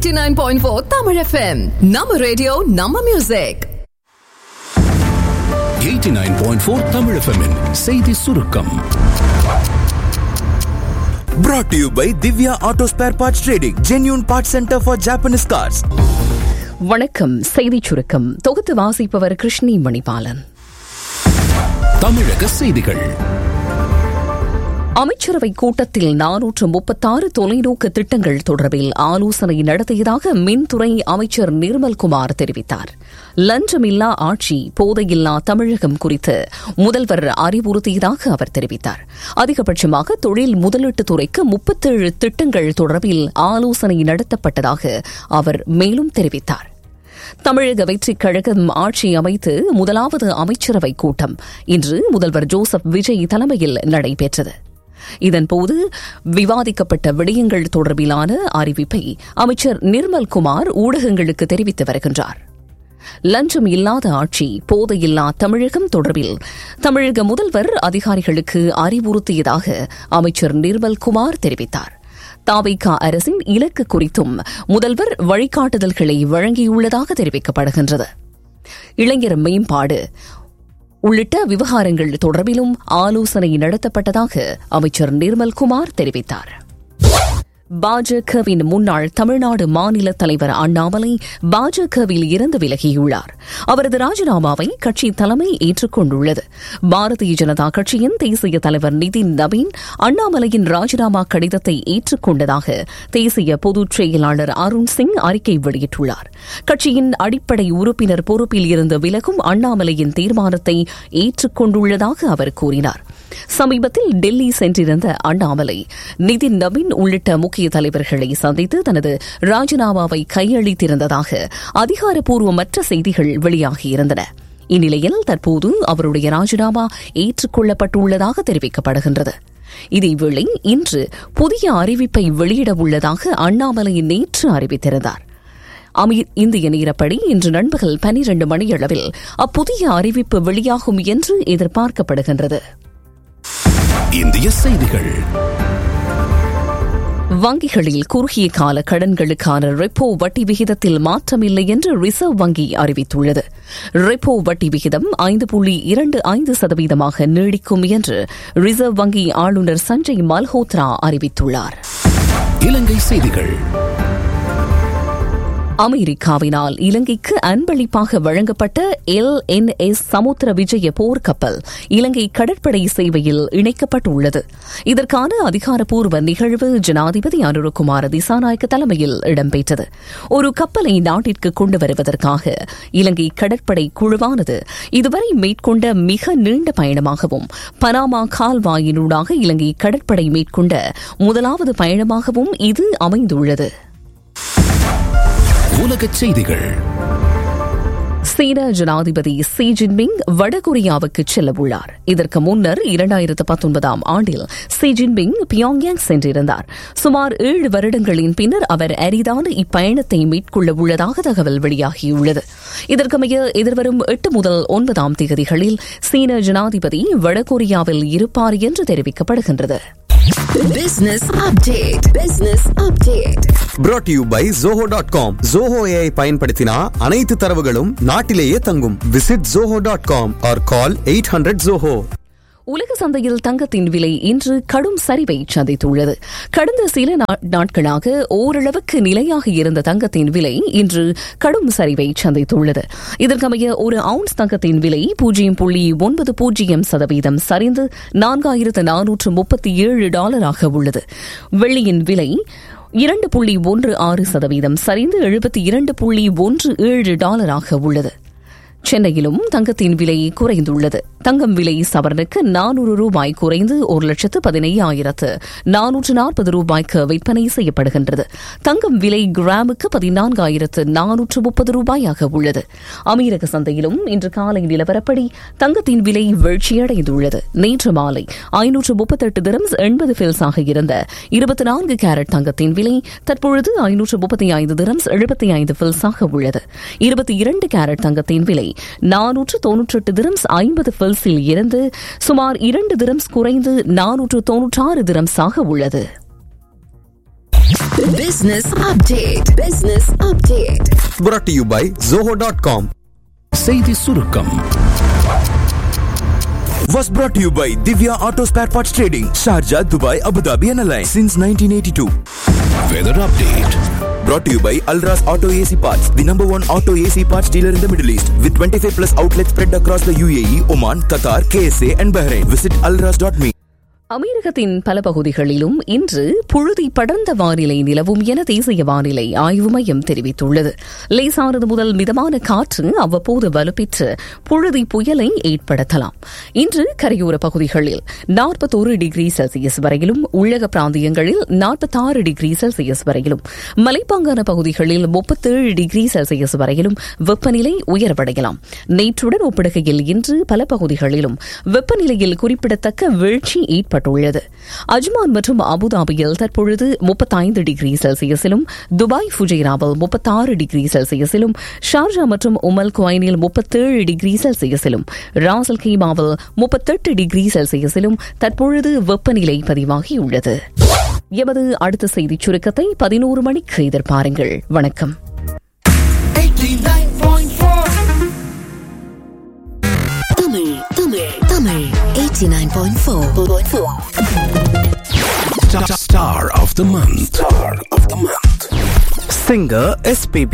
89.4 Tamil FM. நம்ம radio நம்ம music 89.4 Tamil FM -இன் செய்தி சுருக்கம் Brought to you by Divya Auto Spare Parts Trading, genuine parts center for Japanese cars. வணக்கம் செய்திச் சுருக்கம் தொகுத்து வாசிப்பவர் கிருஷ்ணி மணிபாலன் தமிழக செய்திகள் அமைச்சரவை கூட்டத்தில் நானூற்று முப்பத்தாறு தொலைநோக்கு திட்டங்கள் தொடர்பில் ஆலோசனை நடத்தியதாக மின்துறை அமைச்சர் நிர்மல்குமார் தெரிவித்தார் லஞ்சமில்லா ஆட்சி போதையில்லா தமிழகம் குறித்து முதல்வர் அறிவுறுத்தியதாக அவர் தெரிவித்தார் அதிகபட்சமாக தொழில் முதலீட்டுத் துறைக்கு முப்பத்தேழு திட்டங்கள் தொடர்பில் ஆலோசனை நடத்தப்பட்டதாக அவர் மேலும் தெரிவித்தார் தமிழக வெற்றிக் கழகம் ஆட்சி அமைத்து முதலாவது அமைச்சரவைக் கூட்டம் இன்று முதல்வர் ஜோசப் விஜய் தலைமையில் நடைபெற்றது இதன்போது விவாதிக்கப்பட்ட விடயங்கள் தொடர்பிலான அறிவிப்பை அமைச்சர் நிர்மல்குமார் ஊடகங்களுக்கு தெரிவித்து வருகின்றார் லஞ்சம் இல்லாத ஆட்சி போதையில்லா தமிழகம் தொடர்பில் தமிழக முதல்வர் அதிகாரிகளுக்கு அறிவுறுத்தியதாக அமைச்சர் நிர்மல்குமார் தெரிவித்தார் தாவைக்கா அரசின் இலக்கு குறித்தும் முதல்வர் வழிகாட்டுதல்களை வழங்கியுள்ளதாக தெரிவிக்கப்படுகின்றது இளைஞர் மேம்பாடு உள்ளிட்ட விவகாரங்கள் தொடர்பிலும் ஆலோசனை நடத்தப்பட்டதாக அமைச்சர் நிர்மல்குமார் தெரிவித்தார் பாஜகவின் முன்னாள் தமிழ்நாடு மாநில தலைவர் அண்ணாமலை பாஜகவில் இருந்து விலகியுள்ளார் அவரது ராஜினாமாவை கட்சி தலைமை ஏற்றுக்கொண்டுள்ளது பாரதிய ஜனதா கட்சியின் தேசிய தலைவர் நிதின் நவீன் அண்ணாமலையின் ராஜினாமா கடிதத்தை ஏற்றுக்கொண்டதாக தேசிய பொதுச் செயலாளர் அருண் சிங் அறிக்கை வெளியிட்டுள்ளார் கட்சியின் அடிப்படை உறுப்பினர் பொறுப்பில் இருந்து விலகும் அண்ணாமலையின் தீர்மானத்தை ஏற்றுக்கொண்டுள்ளதாக அவர் கூறினார் சமீபத்தில் டெல்லி சென்றிருந்த அண்ணாமலை நிதின் நவீன் உள்ளிட்ட முக்கிய தலைவர்களை சந்தித்து தனது ராஜினாமாவை கையளித்திருந்ததாக அதிகாரப்பூர்வமற்ற செய்திகள் வெளியாகியிருந்தன இந்நிலையில் தற்போது அவருடைய ராஜினாமா ஏற்றுக்கொள்ளப்பட்டுள்ளதாக தெரிவிக்கப்படுகின்றது இதேவேளை இன்று புதிய அறிவிப்பை வெளியிட உள்ளதாக அண்ணாமலை நேற்று அறிவித்திருந்தார் அமீர் இந்திய நேரப்படி இன்று நண்பகல் பனிரண்டு மணியளவில் அப்புதிய அறிவிப்பு வெளியாகும் என்று எதிர்பார்க்கப்படுகின்றது இந்திய செய்திகள் வங்கிகளில் குறுகிய கால கடன்களுக்கான ரெப்போ வட்டி விகிதத்தில் மாற்றமில்லை என்று ரிசர்வ் வங்கி அறிவித்துள்ளது ரெப்போ வட்டி விகிதம் ஐந்து புள்ளி இரண்டு ஐந்து சதவீதமாக நீடிக்கும் என்று ரிசர்வ் வங்கி ஆளுநர் சஞ்சய் மல்ஹோத்ரா அறிவித்துள்ளார் இலங்கை செய்திகள் அமெரிக்காவினால் இலங்கைக்கு அன்பளிப்பாக வழங்கப்பட்ட L N S Samudra Vijaya போர்க்கப்பல் இலங்கை கடற்படை சேவையில் இணைக்கப்பட்டுள்ளது இதற்கான அதிகாரப்பூர்வ நிகழ்வு ஜனாதிபதி அனுரகுமார திசாநாயக்க தலைமையில் இடம்பெற்றது ஒரு கப்பலை நாட்டிற்கு கொண்டு வருவதற்காக இலங்கை கடற்படை குழுவானது இதுவரை மேற்கொண்ட மிக நீண்ட பயணமாகவும் பனாமா கால்வாயினூடாக இலங்கை கடற்படை மேற்கொண்ட முதலாவது பயணமாகவும் இது அமைந்துள்ளது உலகச் செய்திகள் சீன ஜனாதிபதி சி ஜின்பிங் வடகொரியாவுக்கு செல்லவுள்ளார் இதற்கு முன்னர் இரண்டாயிரத்து பத்தொன்பதாம் ஆண்டில் சி ஜின்பிங் பியாங்யாங் சென்றிருந்தார் சுமார் ஏழு வருடங்களின் பின்னர் அவர் அரிதான இப்பயணத்தை மேற்கொள்ள உள்ளதாக தகவல் வெளியாகியுள்ளது இதற்கமைய எதிர்வரும் எட்டு முதல் ஒன்பதாம் தேதிகளில் சீன ஜனாதிபதி வடகொரியாவில் இருப்பார் என்று தெரிவிக்கப்படுகின்றது Business update. Business update. Brought to you by Zoho.com. Zoho AI பயன்படுத்தினா அனைத்து தரவுகளும் நாட்டிலேயே தங்கும். Visit Zoho.com or call 800 Zoho. உலக சந்தையில் தங்கத்தின் விலை இன்று கடும் சரிவை சந்தித்துள்ளது கடந்த சில நா- நாட்களாக ஓரளவுக்கு நிலையாக இருந்த தங்கத்தின் விலை இன்று கடும் சரிவை சந்தித்துள்ளது இதற்கமைய ஒரு அவுன்ஸ் தங்கத்தின் விலை பூஜ்ஜியம் புள்ளி ஒன்பது பூஜ்ஜியம் சதவீதம் சரிந்து நான்காயிரத்து நானூற்று முப்பத்தி ஏழு டாலராக உள்ளது வெள்ளியின் விலை இரண்டு புள்ளி ஒன்று ஆறு சதவீதம் சரிந்து எழுபத்தி இரண்டு புள்ளி ஒன்று ஏழு டாலராக உள்ளது சென்னையிலும் தங்கத்தின் விலை குறைந்துள்ளது தங்கம் விலை சவரனுக்கு நானூறு ரூபாய் குறைந்து ஒரு லட்சத்து பதினையாயிரத்து நானூற்று நாற்பது ரூபாய்க்கு விற்பனை செய்யப்படுகின்றது தங்கம் விலை கிராமுக்கு பதினான்காயிரத்து நானூற்று முப்பது ரூபாயாக உள்ளது அமீரக சந்தையிலும் இன்று காலை நிலவரப்படி தங்கத்தின் விலை வீழ்ச்சியடைந்துள்ளது நேற்று மாலை ஐநூற்று முப்பத்தெட்டு திரம்ஸ் எண்பது பில்ஸாக இருந்த இருபத்தி நான்கு கேரட் தங்கத்தின் விலை தற்பொழுது ஐநூற்று முப்பத்தி ஐந்து திரம்ஸ் எழுபத்தி ஐந்து பில்ஸாக உள்ளது இருபத்தி இரண்டு கேரட் தங்கத்தின் விலை நானூற்று தொன்னூற்றெட்டு திரம்ஸ் ஐம்பது பில்ஸில் இருந்து சுமார் இரண்டு திரம்ஸ் குறைந்து நானூற்று தொன்னூற்றாறு திரம்ஸாக உள்ளது Business update. Business update. brought to you by zoho.com செய்தி சுருக்கம் was brought to you by Divya Auto Spare Parts Trading, Sharjah, Dubai, Abu Dhabi and Alliance since 1982. Weather update Brought to you by Alras Auto AC Parts, the number one auto AC parts dealer in the Middle East, with 25 plus outlets spread across the UAE, Oman, Qatar, KSA and Bahrain. Visit alras.me. அமீரகத்தின் பல பகுதிகளிலும் இன்று புழுதி படர்ந்த வானிலை நிலவும் என தேசிய வானிலை ஆய்வு மையம் தெரிவித்துள்ளது லேசானது முதல் மிதமான காற்று அவ்வப்போது வலுப்பெற்று புழுதி புயலை ஏற்படுத்தலாம் இன்று கரையோர பகுதிகளில் நாற்பத்தோரு டிகிரி செல்சியஸ் வரையிலும் உள்ளக பிராந்தியங்களில் நாற்பத்தாறு டிகிரி செல்சியஸ் வரையிலும் மலைப்பாங்கான பகுதிகளில் முப்பத்தேழு டிகிரி செல்சியஸ் வரையிலும் வெப்பநிலை உயர்வடையலாம் நேற்றுடன் ஒப்பிடுகையில் இன்று பல பகுதிகளிலும் வெப்பநிலையில் குறிப்பிடத்தக்க வீழ்ச்சி ஏற்பட்டுள்ளது அஜ்மான் மற்றும் அபுதாபியில் தற்பொழுது முப்பத்தைந்து டிகிரி செல்சியஸிலும் துபாய் ஃபுஜைராவில் முப்பத்தாறு டிகிரி செல்சியஸிலும் ஷார்ஜா மற்றும் உமல் குவைனில் முப்பத்தேழு டிகிரி செல்சியஸிலும் ராசல் கீமாவில் முப்பத்தெட்டு டிகிரி செல்சியஸிலும் தற்பொழுது வெப்பநிலை பதிவாகியுள்ளது எமது அடுத்த செய்திச் சுருக்கத்தை பதினோரு மணிக்கு எதிர்பாருங்கள் வணக்கம் Tamil, Tamil, Tamil. 89.4. Star of the month. Star of the month. singer SPB